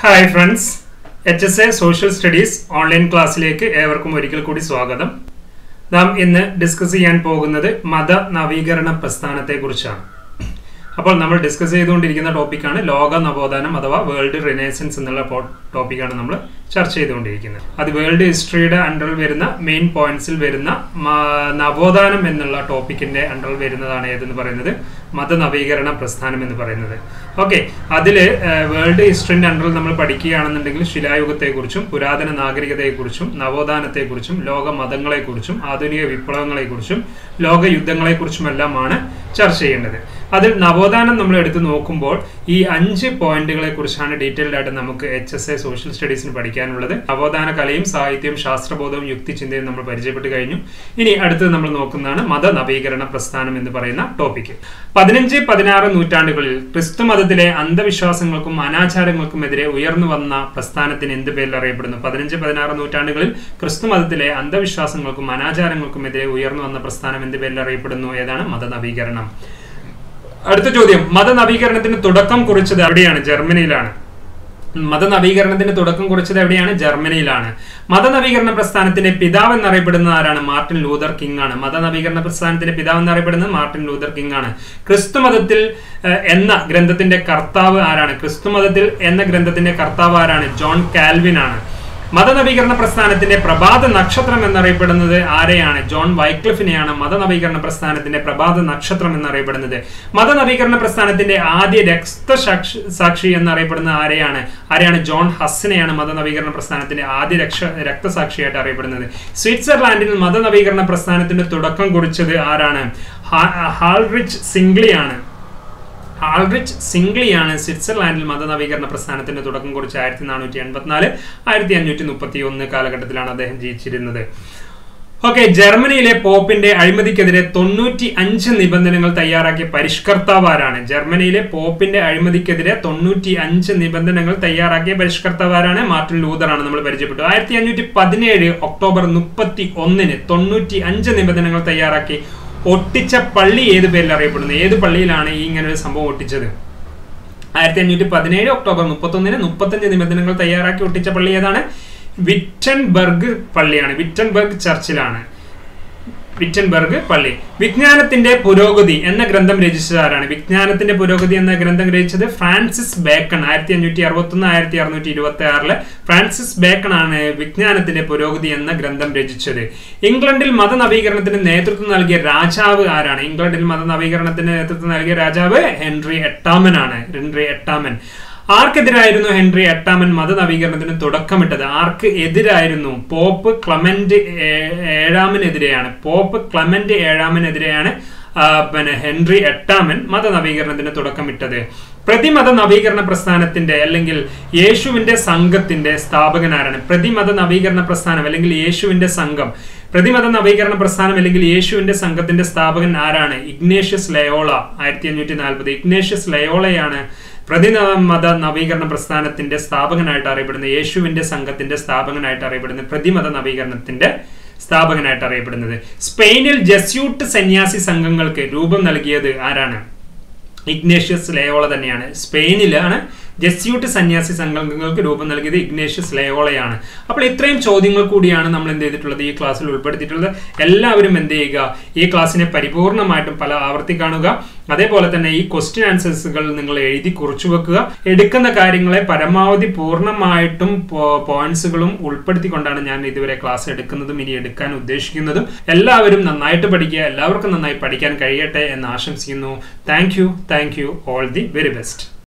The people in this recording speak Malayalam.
hi friends H S A social studies online ക്ലാസ്സിലേക്ക് ഏവർക്കും ഒരിക്കൽ കൂടി സ്വാഗതം നാം ഇന്ന് ഡിസ്കസ് ചെയ്യാൻ പോകുന്നത് മത നവീകരണ പ്രസ്ഥാനത്തെക്കുറിച്ചാണ് അപ്പോൾ നമ്മൾ ഡിസ്കസ് ചെയ്തുകൊണ്ടിരിക്കുന്ന ടോപ്പിക്കാണ് ലോക നവോത്ഥാനം അഥവാ വേൾഡ് റിനേസൻസ് എന്നുള്ള ടോപ്പിക്കാണ് നമ്മൾ ചർച്ച ചെയ്തുകൊണ്ടിരിക്കുന്നത് അത് വേൾഡ് ഹിസ്റ്ററിയുടെ അണ്ടറിൽ വരുന്ന മെയിൻ പോയിന്റ്സിൽ വരുന്ന മ- നവോത്ഥാനം എന്നുള്ള ടോപ്പിക്കിന്റെ അണ്ടറിൽ വരുന്നതാണ് ഏതെന്ന് പറയുന്നത് മതനവീകരണ പ്രസ്ഥാനം എന്ന് പറയുന്നത് ഓക്കെ അതിൽ വേൾഡ് ഹിസ്റ്ററിന്റെ അണ്ടറിൽ നമ്മൾ പഠിക്കുകയാണെന്നുണ്ടെങ്കിൽ ശിലായുഗത്തെക്കുറിച്ചും പുരാതന നാഗരികതയെക്കുറിച്ചും നവോത്ഥാനത്തെക്കുറിച്ചും ലോക മതങ്ങളെക്കുറിച്ചും ആധുനിക വിപ്ലവങ്ങളെക്കുറിച്ചും ലോക യുദ്ധങ്ങളെക്കുറിച്ചുമെല്ലാമാണ് ചർച്ച ചെയ്യേണ്ടത് അതിൽ നവോത്ഥാനം നമ്മൾ എടുത്ത് നോക്കുമ്പോൾ ഈ അഞ്ച് പോയിന്റുകളെ കുറിച്ചാണ് ഡീറ്റെയിൽഡ് ആയിട്ട് നമുക്ക് എച്ച് എസ് എ സോഷ്യൽ സ്റ്റഡീസിന് പഠിക്കാനുള്ളത് നവോത്ഥാന കലയും സാഹിത്യവും ശാസ്ത്രബോധവും യുക്തിചിന്തയും നമ്മൾ പരിചയപ്പെട്ട് കഴിഞ്ഞു ഇനി അടുത്തത് നമ്മൾ നോക്കുന്നതാണ് മത നവീകരണ പ്രസ്ഥാനം എന്ന് പറയുന്ന ടോപ്പിക്ക് പതിനഞ്ച് പതിനാറ് നൂറ്റാണ്ടുകളിൽ ക്രിസ്തു മതത്തിലെ അന്ധവിശ്വാസങ്ങൾക്കും അനാചാരങ്ങൾക്കുമെതിരെ ഉയർന്നു വന്ന പ്രസ്ഥാനത്തിന് എന്ത് പേരിൽ അറിയപ്പെടുന്നു പതിനഞ്ച് പതിനാറ് നൂറ്റാണ്ടുകളിൽ ക്രിസ്തു മതത്തിലെ അന്ധവിശ്വാസങ്ങൾക്കും അനാചാരങ്ങൾക്കുമെതിരെ ഉയർന്നു വന്ന പ്രസ്ഥാനം എന്ത് പേരിൽ അറിയപ്പെടുന്നു ഏതാണ് മതനവീകരണം അടുത്ത ചോദ്യം മതനവീകരണത്തിന് തുടക്കം കുറിച്ചത് എവിടെയാണ് ജർമ്മനിയിലാണ് മതനവീകരണത്തിന് തുടക്കം കുറിച്ചത് എവിടെയാണ് ജർമ്മനിയിലാണ് മതനവീകരണ പ്രസ്ഥാനത്തിന്റെ പിതാവ് എന്നറിയപ്പെടുന്നത് ആരാണ് മാർട്ടിൻ ലൂതർ കിങ് ആണ് മതനവീകരണ പ്രസ്ഥാനത്തിന്റെ പിതാവ് എന്നറിയപ്പെടുന്നത് മാർട്ടിൻ ലൂതർ കിങ് ആണ് ക്രിസ്തു മതത്തിൽ ഏഹ്, എന്ന ഗ്രന്ഥത്തിന്റെ കർത്താവ് ആരാണ് ക്രിസ്തു മതത്തിൽ എന്ന ഗ്രന്ഥത്തിന്റെ കർത്താവ് ആരാണ് ജോൺ കാൽവിൻ ആണ് മതനവീകരണ പ്രസ്ഥാനത്തിന്റെ പ്രഭാത നക്ഷത്രം എന്നറിയപ്പെടുന്നത് ആരെയാണ് ജോൺ വൈക്ലിഫിനെയാണ് മതനവീകരണ പ്രസ്ഥാനത്തിന്റെ പ്രഭാത നക്ഷത്രം എന്നറിയപ്പെടുന്നത് മതനവീകരണ പ്രസ്ഥാനത്തിന്റെ ആദ്യ രക്തസാക്ഷി സാക്ഷി എന്നറിയപ്പെടുന്നത് ആരെയാണ് ആരെയാണ് ജോൺ ഹസ്സിനെയാണ് മതനവീകരണ പ്രസ്ഥാനത്തിന്റെ ആദ്യ രക്ഷ രക്തസാക്ഷിയായിട്ട് അറിയപ്പെടുന്നത് സ്വിറ്റ്സർലാൻഡിൽ മതനവീകരണ പ്രസ്ഥാനത്തിന്റെ തുടക്കം കുറിച്ചത് ആരാണ് ഹാ- ഹാൾറിച്ച് സിംഗ്ലിയാണ് ആൾറിച്ച് സിംഗ്ലിയാണ് സ്വിറ്റ്സർലാൻഡിൽ മതനവീകരണ പ്രസ്ഥാനത്തിന്റെ തുടക്കം കുറിച്ച് ആയിരത്തി നാനൂറ്റി എൺപത്തിനാല് ആയിരത്തി അഞ്ഞൂറ്റി മുപ്പത്തി ഒന്ന് കാലഘട്ടത്തിലാണ് അദ്ദേഹം ജീവിച്ചിരുന്നത് ഓക്കെ ജർമ്മനിയിലെ പോപ്പിന്റെ അഴിമതിക്കെതിരെ തൊണ്ണൂറ്റി അഞ്ച് നിബന്ധനകൾ തയ്യാറാക്കിയ പരിഷ്കർത്താവ് ആരാണ് ജർമ്മനിയിലെ പോപ്പിന്റെ അഴിമതിക്കെതിരെ തൊണ്ണൂറ്റി അഞ്ച് നിബന്ധനകൾ തയ്യാറാക്കിയ പരിഷ്കർത്താവ് ആരാണ് മാർട്ടിൻ ലൂതർ ആണ് നമ്മൾ പരിചയപ്പെട്ടു ആയിരത്തി അഞ്ഞൂറ്റി പതിനേഴ് ഒക്ടോബർ മുപ്പത്തി ഒന്നിന് തൊണ്ണൂറ്റി അഞ്ച് നിബന്ധനകൾ തയ്യാറാക്കി ഒട്ടിച്ച പള്ളി ഏത് പേരിൽ അറിയപ്പെടുന്നു ഏത് പള്ളിയിലാണ് ഈ ഇങ്ങനെ ഒരു സംഭവം ഒട്ടിച്ചത് ആയിരത്തി അഞ്ഞൂറ്റി പതിനേഴ് ഒക്ടോബർ മുപ്പത്തൊന്നിന് മുപ്പത്തഞ്ച് നിബന്ധനകൾ തയ്യാറാക്കി ഒട്ടിച്ച പള്ളി ഏതാണ് വിറ്റൻബർഗ് പള്ളിയാണ് വിറ്റൻബർഗ് ചർച്ചിലാണ് വിറ്റൻബർഗ് പള്ളി വിജ്ഞാനത്തിന്റെ പുരോഗതി എന്ന ഗ്രന്ഥം രചിച്ചത് ആരാണ് വിജ്ഞാനത്തിന്റെ പുരോഗതി എന്ന ഗ്രന്ഥം രചിച്ചത് ഫ്രാൻസിസ് ബേക്കൺ ആയിരത്തി അഞ്ഞൂറ്റി അറുപത്തി ഒന്ന് ആയിരത്തി അറുന്നൂറ്റി ഇരുപത്തി ആറില് ഫ്രാൻസിസ് ബേക്കൺ ആണ് വിജ്ഞാനത്തിന്റെ പുരോഗതി എന്ന ഗ്രന്ഥം രചിച്ചത് ഇംഗ്ലണ്ടിൽ മതനവീകരണത്തിന് നേതൃത്വം നൽകിയ രാജാവ് ആരാണ് ഇംഗ്ലണ്ടിൽ മതനവീകരണത്തിന് നേതൃത്വം നൽകിയ രാജാവ് ഹെൻറി എട്ടാമൻ ആണ് ഹെൻറി എട്ടാമൻ ആർക്കെതിരായിരുന്നു ഹെൻറി എട്ടാമൻ മതനവീകരണത്തിന് തുടക്കമിട്ടത് ആർക്ക് എതിരായിരുന്നു പോപ്പ് ക്ലമന്റ് ഏ- ഏഴാമനെതിരെയാണ് പോപ്പ് ക്ലമന്റ് ഏഴാമനെതിരെയാണ് ആ, പിന്നെ ഹെൻറി എട്ടാമൻ മതനവീകരണത്തിന് തുടക്കമിട്ടത് പ്രതിമത നവീകരണ പ്രസ്ഥാനത്തിന്റെ അല്ലെങ്കിൽ യേശുവിന്റെ സംഘത്തിന്റെ സ്ഥാപകൻ ആരാണ് പ്രതിമത നവീകരണ പ്രസ്ഥാനം അല്ലെങ്കിൽ യേശുവിന്റെ സംഘം പ്രതിമത നവീകരണ പ്രസ്ഥാനം അല്ലെങ്കിൽ യേശുവിന്റെ സംഘത്തിന്റെ സ്ഥാപകൻ ആരാണ് ഇഗ്നേഷ്യസ് ലയോള ആയിരത്തി അഞ്ഞൂറ്റി നാൽപ്പത് ഇഗ്നേഷ്യസ് ലയോളയാണ് പ്രതിമത നവീകരണ പ്രസ്ഥാനത്തിന്റെ സ്ഥാപകനായിട്ട് അറിയപ്പെടുന്നത് യേശുവിന്റെ സംഘത്തിന്റെ സ്ഥാപകനായിട്ട് അറിയപ്പെടുന്നത് പ്രതിമത നവീകരണത്തിന്റെ സ്ഥാപകനായിട്ട് അറിയപ്പെടുന്നത് സ്പെയിനിൽ ജസ്യൂട്ട് സന്യാസി സംഘങ്ങൾക്ക് രൂപം നൽകിയത് ആരാണ് ഇഗ്നേഷ്യസ് ലയോള തന്നെയാണ് സ്പെയിനിലാണ് ജസ്യൂട്ട് സന്യാസി സംഘങ്ങൾക്ക് രൂപം നൽകിയത് ഇഗ്നേഷ്യസ് ലയോളയാണ് അപ്പോൾ ഇത്രയും ചോദ്യങ്ങൾ കൂടിയാണ് നമ്മൾ എന്ത് ചെയ്തിട്ടുള്ളത് ഈ ക്ലാസ്സിൽ ഉൾപ്പെടുത്തിയിട്ടുള്ളത് എല്ലാവരും എന്ത് ചെയ്യുക ഈ ക്ലാസ്സിനെ പരിപൂർണമായിട്ടും പല ആവർത്തി കാണുക അതേപോലെ തന്നെ ഈ ക്വസ്റ്റ്യൻ ആൻസേഴ്സുകൾ നിങ്ങൾ എഴുതി കുറിച്ചു വെക്കുക എടുക്കുന്ന കാര്യങ്ങളെ പരമാവധി പൂർണ്ണമായിട്ടും പോയിന്റ്സുകളും ഉൾപ്പെടുത്തിക്കൊണ്ടാണ് ഞാൻ ഇതുവരെ ക്ലാസ് എടുക്കുന്നതും ഇനി എടുക്കാൻ ഉദ്ദേശിക്കുന്നതും എല്ലാവരും നന്നായിട്ട് പഠിക്കുക എല്ലാവർക്കും നന്നായി പഠിക്കാൻ കഴിയട്ടെ എന്ന് ആശംസിക്കുന്നു thank you thank you all the very best